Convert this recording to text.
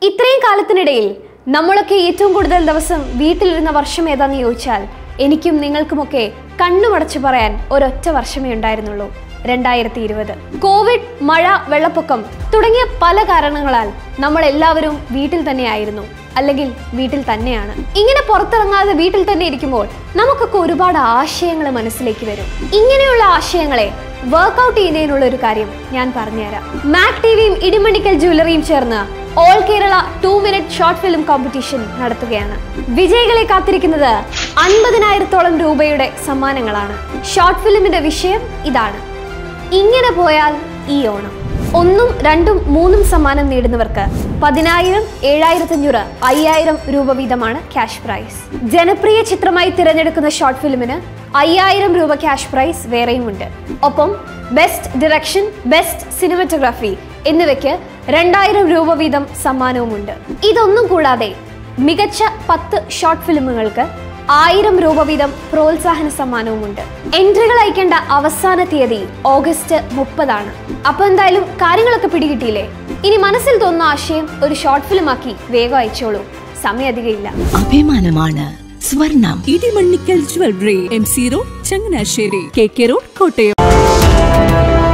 ഇത്രയും കാലത്തിനിടയിൽ നമ്മളൊക്കെ ഏറ്റവും കൂടുതൽ ദിവസം വീട്ടിലിരുന്ന വർഷം ഏതാന്ന് ചോദിച്ചാൽ എനിക്കും നിങ്ങൾക്കുമൊക്കെ കണ്ണുമടച്ചു പറയാൻ ഒരൊറ്റ വർഷമേ ഉണ്ടായിരുന്നുള്ളൂ രണ്ടായിരത്തി ഇരുപത് കോവിഡ് മഴ വെള്ളപ്പൊക്കം തുടങ്ങിയ പല കാരണങ്ങളാൽ നമ്മൾ എല്ലാവരും വീട്ടിൽ തന്നെയായിരുന്നു അല്ലെങ്കിൽ വീട്ടിൽ തന്നെയാണ് ഇങ്ങനെ പുറത്തിറങ്ങാതെ വീട്ടിൽ തന്നെ ഇരിക്കുമ്പോൾ നമുക്കൊക്കെ ഒരുപാട് ആശയങ്ങൾ മനസ്സിലേക്ക് വരും ഇങ്ങനെയുള്ള ആശയങ്ങളെ വർക്കൗട്ട് ചെയ്യുന്നതിനുള്ള ഒരു കാര്യം ഞാൻ പറഞ്ഞുതരാം മാക് ടിവിയും ഇടിമണിക്കൽ ജ്വല്ലറിയും ചേർന്ന് all Kerala two minute short film competition നടത്തുകയാണ് വിജയികളെ കാത്തിരിക്കുന്നത് അൻപതിനായിരത്തോളം രൂപയുടെ സമ്മാനങ്ങളാണ് ഷോർട്ട് ഫിലിമിന്റെ വിഷയം ഇതാണ് ഇങ്ങനെ പോയാൽ ഈ ഓണം ഒന്നും രണ്ടും മൂന്നും സമ്മാനം നേടുന്നവർക്ക് പതിനായിരം ഏഴായിരത്തഞ്ഞൂറ് അയ്യായിരം രൂപ വീതമാണ് ക്യാഷ് പ്രൈസ് ജനപ്രിയ ചിത്രമായി തിരഞ്ഞെടുക്കുന്ന ഷോർട്ട് ഫിലിമിന് അയ്യായിരം രൂപ ക്യാഷ് പ്രൈസ് വേറെയുമുണ്ട് ഒപ്പം ബെസ്റ്റ് ഡിറക്ഷൻ ബെസ്റ്റ് സിനിമറ്റോഗ്രാഫി എന്നിവയ്ക്ക് രണ്ടായിരം രൂപ വീതം സമ്മാനവുമുണ്ട് ഇതൊന്നും കൂടാതെ മികച്ച പത്ത് ഷോർട്ട് ഫിലിമുകൾക്ക് ആയിരം രൂപ വീതം പ്രോത്സാഹന സമ്മാനവുമുണ്ട് എൻട്രികൾ അയക്കേണ്ട അവസാന തീയതി ഓഗസ്റ്റ് മുപ്പതാണ് അപ്പൊ എന്തായാലും കാര്യങ്ങളൊക്കെ പിടികിട്ടിയില്ലേ ഇനി മനസ്സിൽ തോന്നുന്ന ആശയം ഒരു ഷോർട്ട് ഫിലിമാക്കി വേഗം അയച്ചോളൂ സമയം അധികമില്ല അഭിമാനമാണ് സ്വർണം Idimannickal jewellery M C road Changanassery K K road Kottayam